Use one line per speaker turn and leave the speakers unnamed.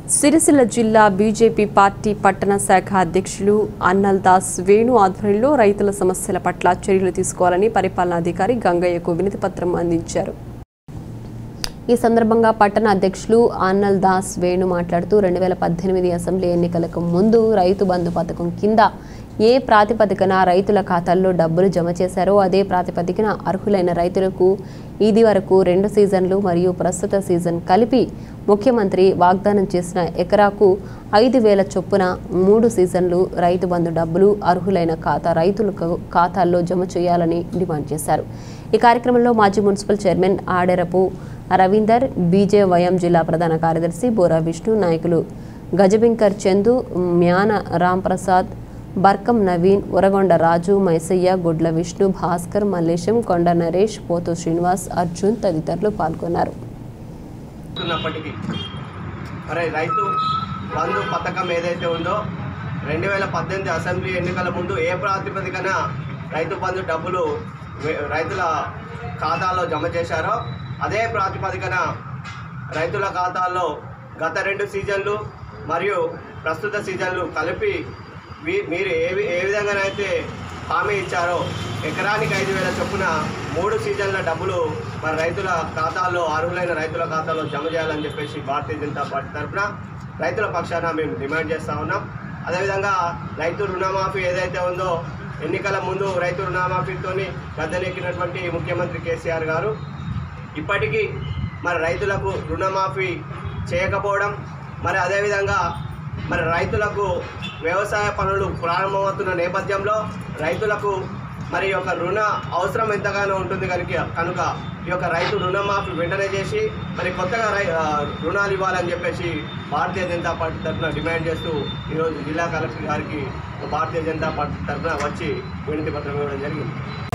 సిరిసిల్ల జిల్లా BJP party పట్టణ శాఖ అధ్యక్షులు అన్నల్ దాస్ వేణు ఆధ్వర్యంలో రైతుల సమస్యల పట్ల చర్యలు తీసుకోవాలని పరిపాలనాధికారి గంగయ్యకు వినతి పత్రం అందించారు ఈ సందర్భంగా పట్టణ అధ్యక్షులు ఆన్నల్ దాస్ వేణు మాట్లాడుతూ రెండు వేల పద్దెనిమిది అసెంబ్లీ ఎన్నికలకు ముందు రైతు బంధు పథకం కింద ఏ ప్రాతిపదికన రైతుల ఖాతాల్లో డబ్బులు జమ చేశారో అదే ప్రాతిపదికన అర్హులైన రైతులకు ఇది వరకు రెండు సీజన్లు మరియు ప్రస్తుత సీజన్ కలిపి ముఖ్యమంత్రి వాగ్దానం చేసిన ఎకరాకు ఐదు వేల చొప్పున మూడు సీజన్లు రైతు బంధు డబ్బులు అర్హులైన ఖాతా రైతులకు ఖాతాల్లో జమ చేయాలని డిమాండ్ చేశారు ఈ కార్యక్రమంలో మాజీ municipal chairman Aderapu Ravinder BJYM జిల్లా ప్రధాన కార్యదర్శి బోరా విష్ణు నాయకులు గజబింకర్ చందు మ్యాన రాంప్రసాద్ బర్కం నవీన్ ఉరగొండ రాజు మైసయ్య గుడ్ల విష్ణు భాస్కర్ మల్లేశం కొండ నరేష్ పోతు శ్రీనివాస్ అర్జున్ తదితరులు పాల్గొన్నారు
ఉన్నప్పటికీ మరి రైతు బంధు పథకం ఏదైతే ఉందో రెండు వేల పద్దెనిమిది అసెంబ్లీ ఎన్నికల ముందు ఏ ప్రాతిపదికన రైతు బంధు డబ్బులు వే- రైతుల ఖాతాలో జమ చేశారో అదే ప్రాతిపదికన రైతుల ఖాతాల్లో గత రెండు సీజన్లు మరియు ప్రస్తుత సీజన్లు కలిపి వీ- మీరు ఏ వి- ఏ విధంగానైతే హామీ ఇచ్చారో ఎకరానికి ఐదు వేల చొప్పున మూడు సీజన్ల డబ్బులు మరి రైతుల ఖాతాల్లో అర్హులైన రైతుల ఖాతాలో జమ చేయాలని చెప్పేసి భారతీయ జనతా పార్టీ తరఫున రైతుల పక్షాన మేము డిమాండ్ చేస్తూ ఉన్నాం అదేవిధంగా రైతు రుణమాఫీ ఏదైతే ఉందో ఎన్నికల ముందు రైతు రుణమాఫీతోని గద్దెనెక్కినటువంటి ముఖ్యమంత్రి కేసీఆర్ గారు ఇప్పటికీ మరి రైతులకు రుణమాఫీ చేయకపోవడం మరి అదేవిధంగా మరి రైతులకు వ్యవసాయ పనులు ప్రారంభమవుతున్న నేపథ్యంలో రైతులకు మరి ఈ యొక్క రుణ అవసరం ఎంతగానో ఉంటుంది కనుక కనుక ఈ యొక్క రైతు రుణమాఫీ వెంటనే చేసి మరి కొత్తగా రై ఆ, రుణాలు ఇవ్వాలని చెప్పేసి భారతీయ జనతా పార్టీ తరఫున డిమాండ్ చేస్తూ ఈరోజు జిల్లా కలెక్టర్ గారికి భారతీయ జనతా పార్టీ తరఫున వచ్చి వినతి పత్రం ఇవ్వడం జరిగింది